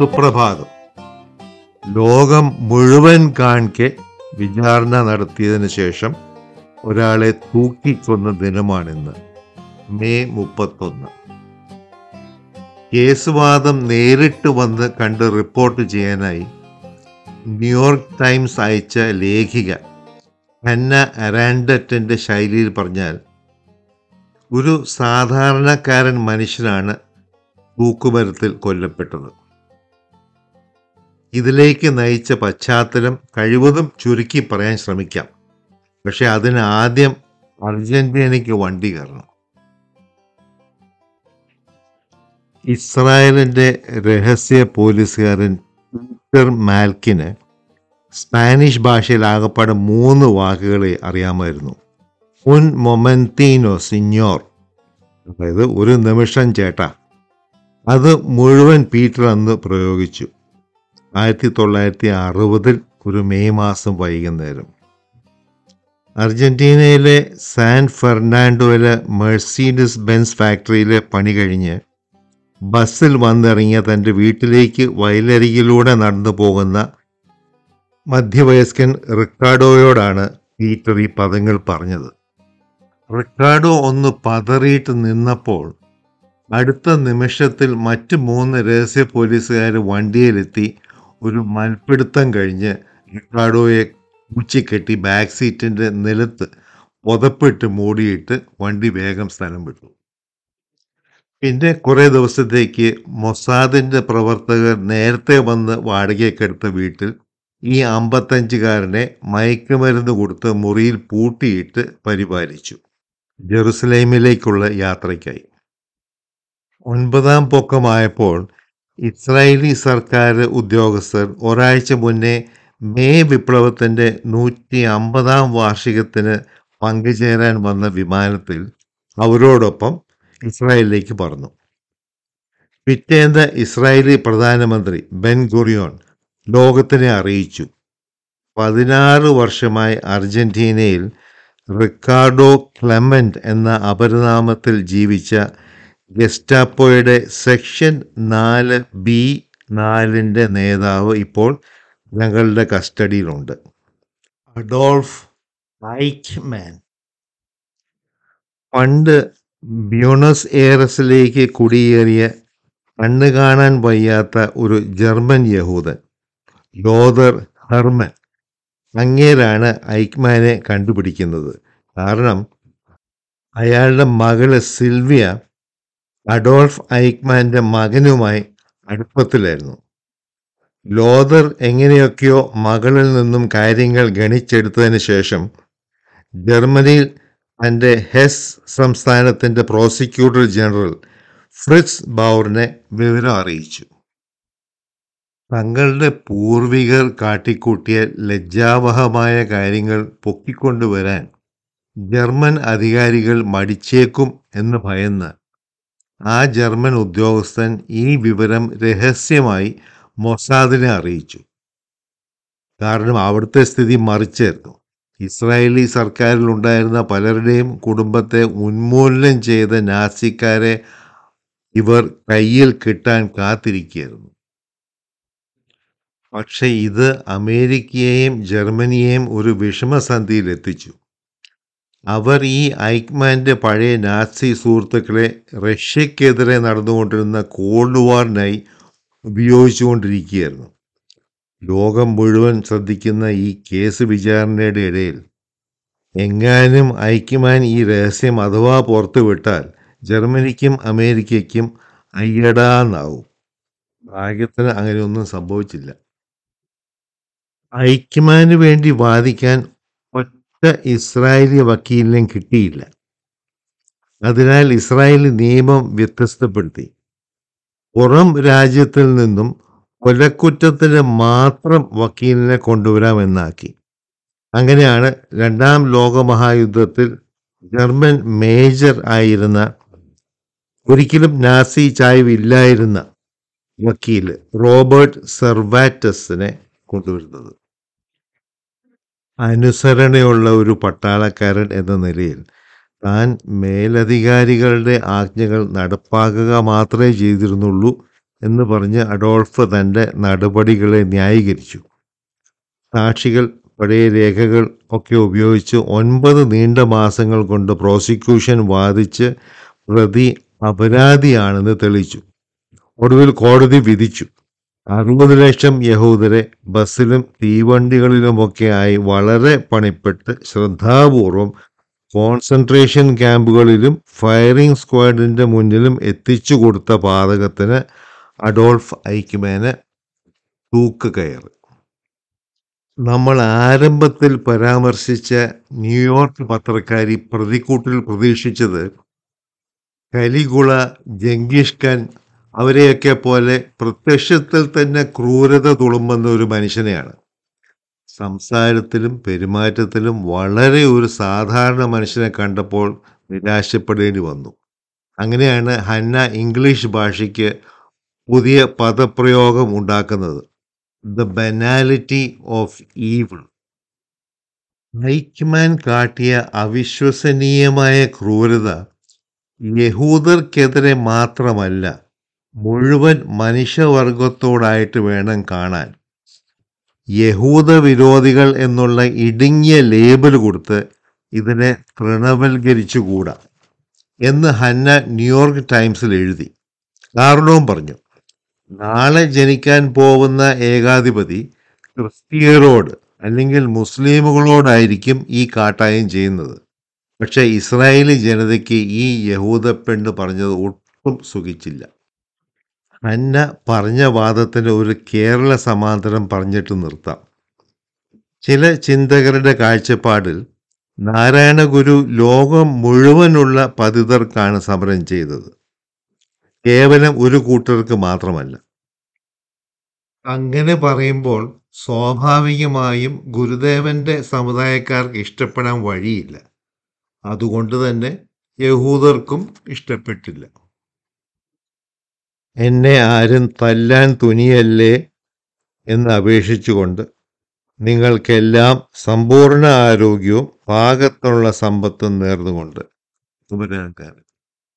സുപ്രഭാതം ലോകം മുഴുവൻ കാണിക്കെ വിചാരണ നടത്തിയതിനു ശേഷം ഒരാളെ തൂക്കിക്കൊന്ന ദിനമാണിന്ന് മെയ് മുപ്പത്തൊന്ന് കേസുവാദം നേരിട്ട് വന്ന് കണ്ട് റിപ്പോർട്ട് ചെയ്യാനായി ന്യൂയോർക്ക് ടൈംസ് അയച്ച ലേഖിക ഹന്ന അറാൻഡറ്റിൻ്റെ ശൈലിയിൽ പറഞ്ഞാൽ ഒരു സാധാരണക്കാരൻ മനുഷ്യനാണ് തൂക്കുമരത്തിൽ കൊല്ലപ്പെട്ടത് ഇതിലേക്ക് നയിച്ച പശ്ചാത്തലം കഴിവതും ചുരുക്കി പറയാൻ ശ്രമിക്കാം പക്ഷെ അതിന് ആദ്യം അർജന്റീനയ്ക്ക് വണ്ടി കയറണം ഇസ്രായേലിന്റെ രഹസ്യ പോലീസുകാരൻ പീറ്റർ മാൽക്കിന് സ്പാനിഷ് ഭാഷയിൽ ആകപ്പാടെ മൂന്ന് വാക്കുകളെ അറിയാമായിരുന്നു ഉൻ മൊമെന്റീനോ സിഞ്ഞോർ അതായത് ഒരു നിമിഷം ചേട്ടാ അത് മുഴുവൻ പീറ്റർ അന്ന് പ്രയോഗിച്ചു ആയിരത്തി തൊള്ളായിരത്തി അറുപതിൽ ഒരു മെയ് മാസം വൈകുന്നേരം അർജന്റീനയിലെ സാൻ ഫെർണാണ്ടോയിലെ മെഴ്സീഡസ് ബെൻസ് ഫാക്ടറിയിലെ പണി കഴിഞ്ഞ് ബസ്സിൽ വന്നിറങ്ങിയ തൻ്റെ വീട്ടിലേക്ക് വയലരികിലൂടെ നടന്നു പോകുന്ന മധ്യവയസ്കൻ റിക്കാർഡോയോടാണ് പീറ്റർ ഈ പദങ്ങൾ പറഞ്ഞത് റിക്കാർഡോ ഒന്ന് പതറിയിട്ട് നിന്നപ്പോൾ അടുത്ത നിമിഷത്തിൽ മറ്റ് മൂന്ന് രഹസ്യ പോലീസുകാർ വണ്ടിയിലെത്തി ഒരു മൽപ്പിടുത്തം കഴിഞ്ഞ് റിക്കാർഡോയെ കുച്ചിക്കെട്ടി ബാക്ക് സീറ്റിൻ്റെ നിലത്ത് പുതപ്പിട്ട് മൂടിയിട്ട് വണ്ടി വേഗം സ്ഥലം വിട്ടു പിന്നെ കുറേ ദിവസത്തേക്ക് മൊസാദിൻ്റെ പ്രവർത്തകർ നേരത്തെ വന്ന് വാടകയ്ക്കെടുത്ത വീട്ടിൽ ഈ അമ്പത്തഞ്ചുകാരനെ മയക്കുമരുന്ന് കൊടുത്ത് മുറിയിൽ പൂട്ടിയിട്ട് പരിപാലിച്ചു ജെറുസലേമിലേക്കുള്ള യാത്രയ്ക്കായി ഒൻപതാം പൊക്കമായപ്പോൾ ഇസ്രായേലി സർക്കാർ ഉദ്യോഗസ്ഥർ ഒരാഴ്ച മുന്നേ മെയ് വിപ്ലവത്തിൻ്റെ നൂറ്റി അമ്പതാം വാർഷികത്തിന് പങ്കുചേരാൻ വന്ന വിമാനത്തിൽ അവരോടൊപ്പം ഇസ്രായേലിലേക്ക് പറന്നു പിറ്റേന്ന് ഇസ്രായേലി പ്രധാനമന്ത്രി ബെൻ ഗുറിയോൺ ലോകത്തിനെ അറിയിച്ചു പതിനാറ് വർഷമായി അർജന്റീനയിൽ റിക്കാർഡോ ക്ലെമന്റ് എന്ന അപരനാമത്തിൽ ജീവിച്ച ഗെസ്റ്റാപ്പോയുടെ സെക്ഷൻ നാല് ബി നാലിൻ്റെ നേതാവ് ഇപ്പോൾ ഞങ്ങളുടെ കസ്റ്റഡിയിലുണ്ട് അഡോൾഫ് ഐക്മാൻ പണ്ട് ബ്യൂണസ് എയറസിലേക്ക് കുടിയേറിയ കണ്ണു കാണാൻ വയ്യാത്ത ഒരു ജർമ്മൻ യഹൂദൻ ലോതർ ഹെർമൻ അങ്ങേരാണ് ഐക്മാനെ കണ്ടുപിടിക്കുന്നത് കാരണം അയാളുടെ മകള് സിൽവിയ അഡോൾഫ് ഐക്മാന്റെ മകനുമായി അടുപ്പത്തിലായിരുന്നു ലോതർ എങ്ങനെയൊക്കെയോ മകളിൽ നിന്നും കാര്യങ്ങൾ ഗണിച്ചെടുത്തതിന് ശേഷം ജർമ്മനിയിൽ തൻ്റെ ഹെസ് സംസ്ഥാനത്തിൻ്റെ പ്രോസിക്യൂട്ടർ ജനറൽ ഫ്രിറ്റ്സ് ബൗറിനെ വിവരം അറിയിച്ചു തങ്ങളുടെ പൂർവികർ കാട്ടിക്കൂട്ടിയ ലജ്ജാവഹമായ കാര്യങ്ങൾ പൊക്കിക്കൊണ്ടുവരാൻ ജർമ്മൻ അധികാരികൾ മടിച്ചേക്കും എന്ന് ഭയന്ന് ആ ജർമ്മൻ ഉദ്യോഗസ്ഥൻ ഈ വിവരം രഹസ്യമായി മൊസാദിനെ അറിയിച്ചു കാരണം അവിടുത്തെ സ്ഥിതി മറിച്ചായിരുന്നു ഇസ്രായേലി സർക്കാരിലുണ്ടായിരുന്ന പലരുടെയും കുടുംബത്തെ ഉന്മൂലനം ചെയ്ത നാസിക്കാരെ ഇവർ കയ്യിൽ കിട്ടാൻ കാത്തിരിക്കുകയായിരുന്നു പക്ഷെ ഇത് അമേരിക്കയെയും ജർമ്മനിയെയും ഒരു വിഷമസന്ധിയിൽ എത്തിച്ചു അവർ ഈ ഐക്മാൻ്റെ പഴയ നാസി സുഹൃത്തുക്കളെ റഷ്യക്കെതിരെ നടന്നുകൊണ്ടിരുന്ന കോൾഡ് വാറിനായി ഉപയോഗിച്ചുകൊണ്ടിരിക്കുകയായിരുന്നു ലോകം മുഴുവൻ ശ്രദ്ധിക്കുന്ന ഈ കേസ് വിചാരണയുടെ ഇടയിൽ എങ്ങാനും ഐക്യമാൻ ഈ രഹസ്യം അഥവാ പുറത്തുവിട്ടാൽ ജർമ്മനിക്കും അമേരിക്കയ്ക്കും അയ്യടാന്നാവും ഭാഗ്യത്തിന് അങ്ങനെയൊന്നും സംഭവിച്ചില്ല ഐക്യമാന് വേണ്ടി വാദിക്കാൻ ഒറ്റ ഇസ്രായേലി വക്കീലിനെയും കിട്ടിയില്ല അതിനാൽ ഇസ്രായേലി നിയമം വ്യത്യസ്തപ്പെടുത്തി പുറം രാജ്യത്തിൽ നിന്നും കൊലക്കുറ്റത്തിന് മാത്രം വക്കീലിനെ കൊണ്ടുവരാമെന്നാക്കി അങ്ങനെയാണ് രണ്ടാം ലോകമഹായുദ്ധത്തിൽ ജർമ്മൻ മേജർ ആയിരുന്ന ഒരിക്കലും നാസി ചായ്വ് ഇല്ലായിരുന്ന വക്കീൽ റോബർട്ട് സെർവാറ്റസിനെ കൊണ്ടുവരുന്നത് അനുസരണയുള്ള ഒരു പട്ടാളക്കാരൻ എന്ന നിലയിൽ താൻ മേലധികാരികളുടെ ആജ്ഞകൾ നടപ്പാക്കുക മാത്രമേ ചെയ്തിരുന്നുള്ളൂ എന്ന് പറഞ്ഞ് അഡോൾഫ് തൻ്റെ നടപടികളെ ന്യായീകരിച്ചു സാക്ഷികൾ പഴയ രേഖകൾ ഒക്കെ ഉപയോഗിച്ച് ഒൻപത് നീണ്ട മാസങ്ങൾ കൊണ്ട് പ്രോസിക്യൂഷൻ വാദിച്ച് പ്രതി അപരാധിയാണെന്ന് തെളിയിച്ചു ഒടുവിൽ കോടതി വിധിച്ചു അറുപത് ലക്ഷം യഹൂദരെ ബസ്സിലും തീവണ്ടികളിലുമൊക്കെ ആയി വളരെ പണിപ്പെട്ട് ശ്രദ്ധാപൂർവം കോൺസെൻട്രേഷൻ ക്യാമ്പുകളിലും ഫയറിംഗ് സ്ക്വാഡിന്റെ മുന്നിലും എത്തിച്ചു കൊടുത്ത പാതകത്തിന് അഡോൾഫ് ഐക്യമേന് തൂക്കുകയർ നമ്മൾ ആരംഭത്തിൽ പരാമർശിച്ച ന്യൂയോർക്ക് പത്രക്കാരി പ്രതിക്കൂട്ടിൽ പ്രതീക്ഷിച്ചത് കലിഗുള ജംഗീഷ് ഖാൻ അവരെയൊക്കെ പോലെ പ്രത്യക്ഷത്തിൽ തന്നെ ക്രൂരത തുളുമ്പുന്ന ഒരു മനുഷ്യനെയാണ് സംസാരത്തിലും പെരുമാറ്റത്തിലും വളരെ ഒരു സാധാരണ മനുഷ്യനെ കണ്ടപ്പോൾ നിരാശപ്പെടേണ്ടി വന്നു അങ്ങനെയാണ് ഹന്ന ഇംഗ്ലീഷ് ഭാഷയ്ക്ക് പുതിയ പദപ്രയോഗം ഉണ്ടാക്കുന്നത് the banality of evil Eichmann കാട്ടിയ അവിശ്വസനീയമായ ക്രൂരത യഹൂദർക്കെതിരെ മാത്രമല്ല മുഴുവൻ മനുഷ്യവർഗത്തോടായിട്ട് വേണം കാണാൻ യഹൂദ വിരോധികൾ എന്നുള്ള ഇടുങ്ങിയ ലേബൽ കൊടുത്ത് ഇതിനെ തൃണവൽക്കരിച്ചുകൂടാ എന്ന് ഹന്ന ന്യൂയോർക്ക് ടൈംസിൽ എഴുതി കാരണവും പറഞ്ഞു നാളെ ജനിക്കാൻ പോകുന്ന ഏകാധിപതി ക്രിസ്തീയരോട് അല്ലെങ്കിൽ മുസ്ലിമുകളോടായിരിക്കും ഈ കാട്ടായം ചെയ്യുന്നത് പക്ഷേ ഇസ്രായേലി ജനതയ്ക്ക് ഈ യഹൂദ പെണ്ണ് പറഞ്ഞത് ഒട്ടും സുഖിച്ചില്ല ഹന്ന പറഞ്ഞ വാദത്തിന് ഒരു കേരള സമാന്തരം പറഞ്ഞിട്ട് നിർത്താം ചില ചിന്തകരുടെ കാഴ്ചപ്പാടിൽ നാരായണ ഗുരു ലോകം മുഴുവനുള്ള പതിതർക്കാണ് സമരം ചെയ്തത് കേവലം ഒരു കൂട്ടർക്ക് മാത്രമല്ല അങ്ങനെ പറയുമ്പോൾ സ്വാഭാവികമായും ഗുരുദേവന്റെ സമുദായക്കാർക്ക് ഇഷ്ടപ്പെടാൻ വഴിയില്ല അതുകൊണ്ട് തന്നെ യഹൂദർക്കും ഇഷ്ടപ്പെട്ടില്ല എന്നെ ആരും തല്ലാൻ തുനിയല്ലേ എന്ന് അപേക്ഷിച്ചുകൊണ്ട് നിങ്ങൾക്കെല്ലാം സമ്പൂർണ്ണ ആരോഗ്യവും പാകത്തുള്ള സമ്പത്തും നേർന്നുകൊണ്ട് ഉപരാകാരം